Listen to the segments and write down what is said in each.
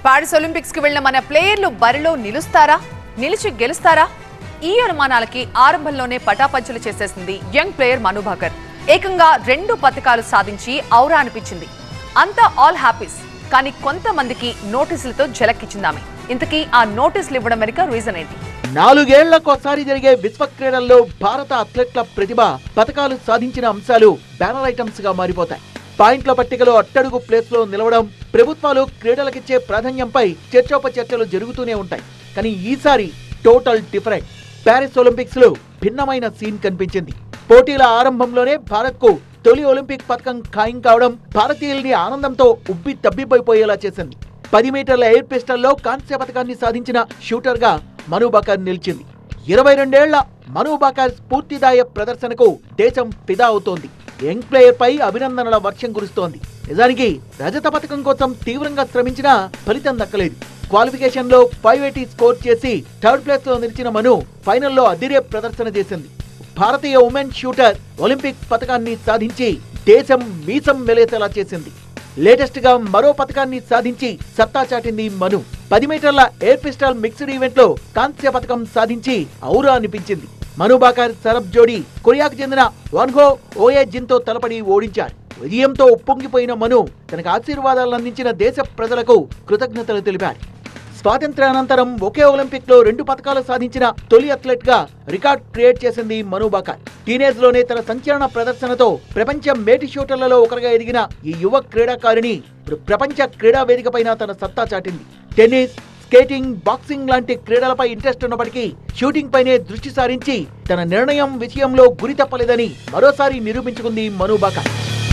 Paris Olympics కి వెళ్లిన మన ప్లేయర్లు బరిలో నిలుస్తారా నిలిచి గెలుస్తారా ఈ అనుమానాలకి ఆరంభంలోనే పటాపంచలు చేసేసింది యంగ్ ప్లేయర్ మను భాకర్ ఏకంగా రెండు పథకాలు సాధించి ఔరా అనిపించింది అంతా ఆల్ హ్యాపీస్ కానీ కొంతమందికి నోటీసులతో జలక్కిచ్చిందామె ఇంతకీ ఆ నోటీసులు ఇవ్వడం వెనుక రీజన్ ఏంటి నాలుగేళ్లకోసారి జరిగే విశ్వ క్రీడల్లో భారత అథ్లెట్ల ప్రతిభ పథకాలు సాధించిన అంశాలు బ్యానర్ ఐటమ్స్ గా మారిపోతాయి పాయింట్ల పట్టికలో అట్టడుగు ప్లేస్ లో నిలవడం ప్రభుత్వాలు క్రీడలకిచ్చే ప్రాధాన్యంపై చర్చోపచర్చలు జరుగుతూనే ఉంటాయి కానీ ఈసారి టోటల్ డిఫరెంట్ ప్యారిస్ ఒలింపిక్స్ లో భిన్నమైన సీన్ కనిపించింది పోటీల ఆరంభంలోనే భారత్ కు తొలి ఒలింపిక్ పథకం ఖాయం కావడం భారతీయుల్ని ఆనందంతో ఉబ్బి తబ్బిబ్బైపోయేలా చేసింది పది మీటర్ల ఎయిర్ పిస్టల్లో కాంస్య పథకాన్ని సాధించిన షూటర్ గా మను బకర్ నిలిచింది ఇరవై రెండేళ్ల మను బకర్ స్ఫూర్తిదాయ ప్రదర్శనకు దేశం ఫిదా అవుతోంది యంగ్ ప్లేయర్ పై అభినందనల వర్షం కురుస్తోంది నిజానికి రజత పథకం కోసం తీవ్రంగా శ్రమించినా ఫలితం దక్కలేదు క్వాలిఫికేషన్ లో ఫైవ్ ఎయిటీ స్కోర్ చేసి థర్డ్ ప్లేస్ లో నిలిచిన మను ఫైనల్లో అదిరే ప్రదర్శన చేసింది భారతీయ ఉమెన్ షూటర్ ఒలింపిక్ పథకాన్ని సాధించి దేశం మీసం వెలేసేలా చేసింది లేటెస్ట్ గా మరో పథకాన్ని సాధించి సత్తా చాటింది మను పది మీటర్ల ఎయిర్ పిస్టల్ మిక్స్డ్ ఈవెంట్ లో కాంస్య పథకం సాధించి ఔరా అనిపించింది మను బాకర్ సరబ్ జోడీ కొరియాకు చెందిన వన్హో ఓయే జిన్ తో తలపడి ఓడించారు విజయంతో ఉప్పొంగిపోయిన మను తనకు ఆశీర్వాదాలు అందించిన దేశ ప్రజలకు కృతజ్ఞతలు తెలిపారు స్వాతంత్ర్యానంతరం ఒకే ఒలింపిక్ లో రెండు పథకాలు సాధించిన తొలి అథ్లెట్ గా రికార్డ్ క్రియేట్ చేసింది మను బాకర్ టీనేజ్ లోనే తన సంచలన ప్రదర్శనతో ప్రపంచ మేటి షూటర్లలో ఒకరిగా ఎదిగిన ఈ యువ క్రీడాకారిణి ఇప్పుడు ప్రపంచ క్రీడా వేదికపైన తన సత్తా చాటింది టెన్నిస్ స్కేటింగ్ బాక్సింగ్ లాంటి క్రీడలపై ఇంట్రెస్ట్ ఉన్నప్పటికీ షూటింగ్ పైనే దృష్టి సారించి తన నిర్ణయం విషయంలో గురి తప్పలేదని మరోసారి నిరూపించుకుంది మను బాకర్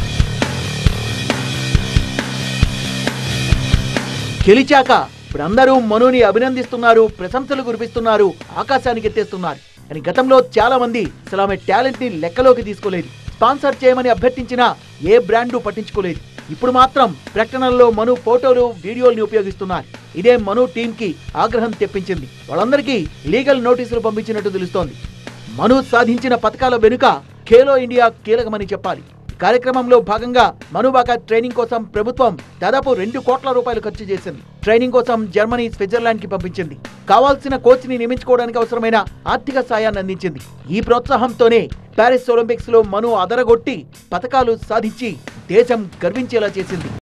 గెలిచాక ఇప్పుడు అందరూ మనుని అభినందిస్తున్నారు ప్రశంసలు కురిపిస్తున్నారు ఆకాశానికి ఎత్తేస్తున్నారు కానీ గతంలో చాలా మంది అసలు ఆమె టాలెంట్ ని లెక్కలోకి తీసుకోలేదు స్పాన్సర్ చేయమని అభ్యర్థించినా ఏ బ్రాండు పట్టించుకోలేదు ఇప్పుడు మాత్రం ప్రకటనల్లో మను ఫోటోలు వీడియోల్ని ఉపయోగిస్తున్నారు ఇదే మను టీం కి ఆగ్రహం తెప్పించింది వాళ్ళందరికీ లీగల్ నోటీసులు పంపించినట్టు తెలుస్తోంది మను సాధించిన పథకాల వెనుక ఖేలో ఇండియా కీలకమని చెప్పాలి ఈ కార్యక్రమంలో భాగంగా మనుబాక ట్రైనింగ్ కోసం ప్రభుత్వం దాదాపు రెండు కోట్ల రూపాయలు ఖర్చు చేసింది ట్రైనింగ్ కోసం జర్మనీ స్విట్జర్లాండ్ కి పంపించింది కావాల్సిన కోచ్ ని నియమించుకోవడానికి అవసరమైన ఆర్థిక సాయాన్ని అందించింది ఈ ప్రోత్సాహంతోనే ప్యారిస్ ఒలింపిక్స్ లో మను అదరగొట్టి పథకాలు సాధించి దేశం గర్వించేలా చేసింది